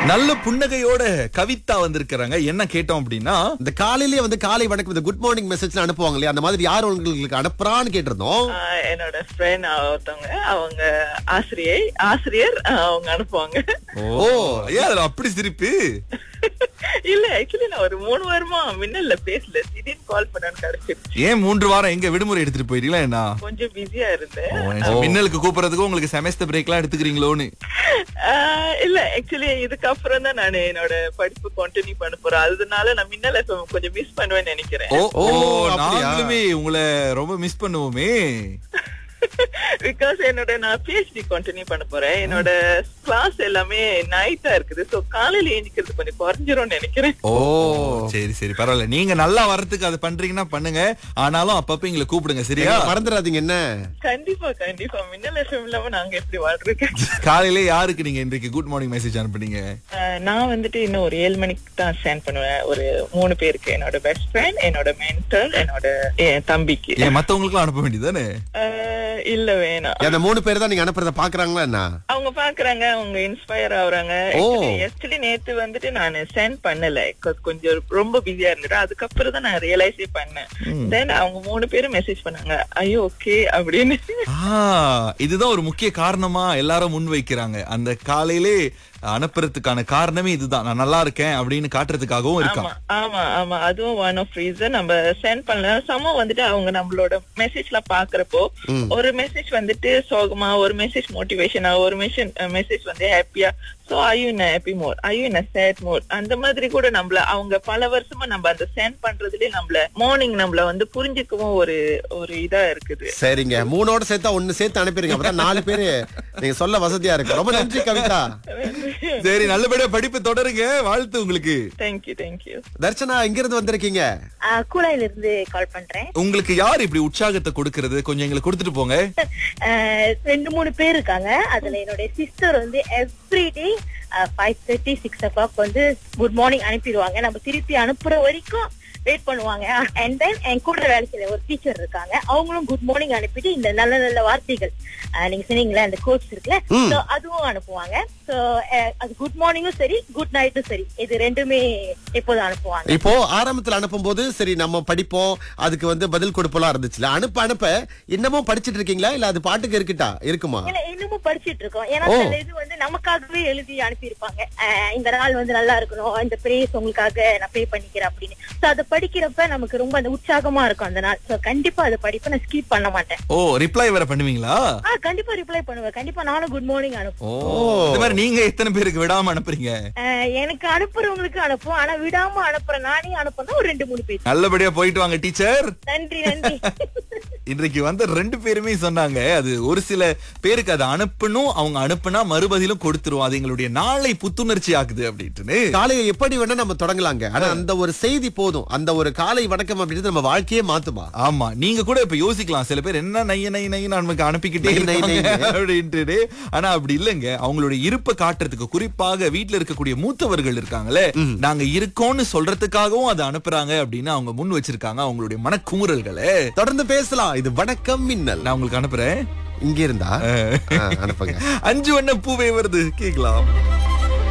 நல்ல புன்னகையோட கவிதா வந்திருக்கிறாங்க என்ன கேட்டோம் அப்படின்னா இந்த காலையிலேயே வந்து காலை வணக்கம் இந்த குட் மார்னிங் மெசேஜ் அனுப்புவாங்க இல்லையா அந்த மாதிரி யார் உங்களுக்கு அனுப்புறான்னு கேட்டிருந்தோம் ஆஹ் என்னோட ஃப்ரெண்ட் ஒருத்தவங்க அவங்க ஆசிரியை ஆசிரியர் ஆஹ் அவங்க அனுப்புவாங்க ஓ ஏன் அதுல அப்படி சிரிப்பு இல்ல ஆக்சுவலி நான் ஒரு மூணு வாரமா மின்னல்ல பேசல திடீர்னு கால் பண்ணான்னு கிடைச்சிருச்சு ஏன் மூன்று வாரம் எங்க விடுமுறை எடுத்துட்டு போயிட்டீங்களா என்ன கொஞ்சம் பிஸியா இருந்தேன் ஓ, எனக்கு மின்னலுக்கு கூப்பிடுறதுக்கு உங்களுக்கு செமஸ்டர் பிரேக் எல்லாம் எடுத்துக்கிறீங்களோன்னு ஆஹ் இல்ல ஆக்சுவலி இதுக்கப்புறம் தான் நான் என்னோட படிப்பு கண்டினியூ பண்ண போறேன் அதனால நான் மின்னல் FM கொஞ்சம் மிஸ் பண்ணுவேன்னு நினைக்கிறேன் ஓ ஓ ஓ, அப்படியா? நாங்களுமே உங்களை ரொம்ப மிஸ் பண்ணுவோமே பிகாஸ் என்னோட நான் பிஹெச்டி கண்டினியூ பண்ண போறேன் என்னோட கிளாஸ் எல்லாமே நைட்டா இருக்குது சோ காலையில ஏஞ்சிக்கிறது கொஞ்சம் குறைஞ்சிரும்னு நினைக்கிறேன் ஓ சரி சரி பரவாயில்ல நீங்க நல்லா வரதுக்கு அது பண்றீங்கன்னா பண்ணுங்க ஆனாலும் அப்பப்ப எங்களை கூப்பிடுங்க சரியா மறந்துடாதீங்க என்ன கண்டிப்பா கண்டிப்பா மின்னல் எஃப்எம் இல்லாம நாங்க எப்படி வாழ்றோம் காலையில யாருக்கு நீங்க இன்றைக்கு குட் மார்னிங் மெசேஜ் அனுப்புனீங்க ஆஹ் நான் வந்துட்டு இன்னும் ஒரு ஏழு மணிக்கு தான் சென்ட் பண்ணுவேன் ஒரு மூணு பேருக்கு என்னோட பெஸ்ட் ஃப்ரெண்ட் என்னோட மென்டர் என்னோட என் தம்பிக்கு ஏன் மத்தவங்களுக்கும் அனுப்ப வேண்டியதானே ஆஹ் இல்ல வேணாம் அந்த மூணு பேர் தான் நீங்க அனுப்புறத பாக்குறாங்களா என்ன அவங்க பாக்குறாங்க அவங்க இன்ஸ்பயர் ஆகுறாங்க ஓ. எஸ்டே நேத்து வந்துட்டு நான் சென்ட் பண்ணல 'cause கொஞ்சம் ரொம்ப பிஸியா இருந்துட்டு அதுக்கப்புறம் தான் நான் ரியலைஸே பண்ணேன் தென் அவங்க மூணு பேரும் மெசேஜ் பண்ணாங்க ஐயோ ஓகே அப்படின்னு ஆ, இதுதான் ஒரு முக்கிய காரணமா எல்லாரும் முன் வைக்கிறாங்க அந்த காலையிலே அனுப்புறதுக்கான காரணமே இதுதான் நான் நல்லா இருக்கேன் அப்படின்னு காட்டுறதுக்காகவும் ஆமா இருக்கான் ஆமா ஆமா அதுவும் ஒன் ஆஃப் ரீசன் நம்ம சென்ட் பண்ணல சம வந்துட்டு அவங்க நம்மளோட மெசேஜ்ல பாக்குறப்போ ஒரு மெசேஜ் வந்துட்டு சோகமா ஒரு மெசேஜ் மோட்டிவேஷனா ஒரு மெசேஜ் மெசேஜ் வந்து ஹாப்பியா so I you happy mode I you sad mode அந்த மாதிரி கூட நம்மள அவங்க பல வருஷமா நம்ம அந்த சென்ட் பண்றதுலயே நம்மள மார்னிங் நம்மள வந்து புரிஞ்சுக்கவும் ஒரு ஒரு இதா இருக்குது சரிங்க மூணோட சேர்த்தா ஒண்ணு சேர்த்து அனுப்பிடுங்க அப்பதான் நாலு பேரு நீங்க சொல்ல வசதியா இருக்கு ரொம்ப நன்றி கவிதா சரி நல்லபடியா படிப்பு தொடருங்க வாழ்த்து உங்களுக்கு தேங்க்யூ தேங்க்யூ தர்ச்சனா இங்க இருந்து வந்திருக்கீங்க கூலாயில இருந்து கால் பண்றேன் உங்களுக்கு யார் இப்படி உற்சாகத்தை கொடுக்கறது கொஞ்சம் எங்களுக்கு கொடுத்துட்டு போங்க அஹ், ரெண்டு மூணு பேர் இருக்காங்க அதுல என்னுடைய சிஸ்டர் வந்து everyday five thirty six o'clock வந்து குட் மார்னிங் அனுப்பிடுவாங்க நம்ம திருப்பி அனுப்புற வரைக்கும் வெயிட் பண்ணுவாங்க அண்ட் தென் என் கூட வேலை செய்யற ஒரு டீச்சர் இருக்காங்க அவங்களும் குட் மார்னிங் அனுப்பிட்டு இந்த நல்ல நல்ல வார்த்தைகள் அஹ், நீங்க சொன்னீங்களே அந்த கோட்ஸ் இருக்குல்ல So, அதுவும் அனுப்புவாங்க சோ அது குட் மார்னிங்கும் சரி குட் நைட்டும் சரி இது ரெண்டுமே எப்போதும் அனுப்புவாங்க இப்போ ஆரம்பத்துல அனுப்பும் போது சரி நம்ம படிப்போம் அதுக்கு வந்து பதில் கொடுப்பெல்லாம் இருந்துச்சுல அனுப்ப அனுப்ப இன்னமும் படிச்சிட்டு இருக்கீங்களா இல்ல அது பாட்டுக்கு இருக்கட்டா இருக்குமா இல்ல இன்னமும் படிச்சிட்டு இருக்கோம் ஏன்னா ஓ. சில இது வந்து நமக்காகவே எழுதி அனுப்பியிருப்பாங்க அஹ் இந்த நாள் வந்து நல்லா இருக்கணும் இந்த பிரேஸ் உங்களுக்காக நான் ப்ரே பண்ணிக்கிறேன் அப்படின்னு சோ அதை படிக்கிறப்ப நமக்கு ரொம்ப அந்த உற்சாகமா இருக்கும் அந்த நாள் சோ கண்டிப்பா அதை படிப்ப நான் ஸ்கிப் பண்ண மாட்டேன் ஓ ரிப்ளை வேற பண்ணுவீங்களா ஆ கண்டிப்பா ரிப்ளை பண்ணுவேன் கண்டிப்பா நானும் குட் மார்னிங் அனுப்புவேன் ஓ இந்த மாதிரி நீங்க எத்தனை பேருக்கு விடாம அனுப்புறீங்க அஹ் எனக்கு அனுப்புறவங்களுக்கு அனுப்புவோம் ஆனா விடாம அனுப்புற நானே அனுப்புனா ஒரு ரெண்டு மூணு பேர் நல்லபடியா போயிட்டு வாங்க டீச்சர் நன்றி நன்றி இன்றைக்கு வந்து ரெண்டு பேருமே சொன்னாங்க அது ஒரு சில பேருக்கு அதை அனுப்பணும் அவங்க அனுப்புனா மறுபதிலும் கொடுத்துருவோம் அது எங்களுடைய நாளை புத்துணர்ச்சி ஆகுது அப்படின்ட்டு காலையை எப்படி வேணா நம்ம தொடங்கலாங்க ஆனா அந்த ஒரு செய்தி போதும் அந்த ஒரு காலை வணக்கம் அப்படின்றது நம்ம வாழ்க்கையே மாத்துமா ஆமா நீங்க கூட இப்ப யோசிக்கலாம் சில பேர் என்ன நைய நை நை நமக்கு அனுப்பிக்கிட்டே நை, நை, இருக்காங்க நைன்னு. அப்படின்ட்டு ஆனா அப்படி இல்லைங்க அவங்களுடைய இருப்பை காட்டுறதுக்கு குறிப்பாக வீட்ல இருக்கக்கூடிய மூத்தவர்கள் இருக்காங்களே நாங்க இருக்கோம்னு சொல்றதுக்காகவும் அதை அனுப்புறாங்க அப்படின்னு அவங்க முன் வச்சிருக்காங்க அவங்களுடைய மனக்குமுறல்களை தொடர்ந்து பேசலாம் இது வணக்கம் மின்னல் நான் உங்களுக்கு அனுப்புறேன் இங்க இருந்தா ஆ, அனுப்புங்க அஞ்சு வண்ண பூவே வருது கேக்கலாம்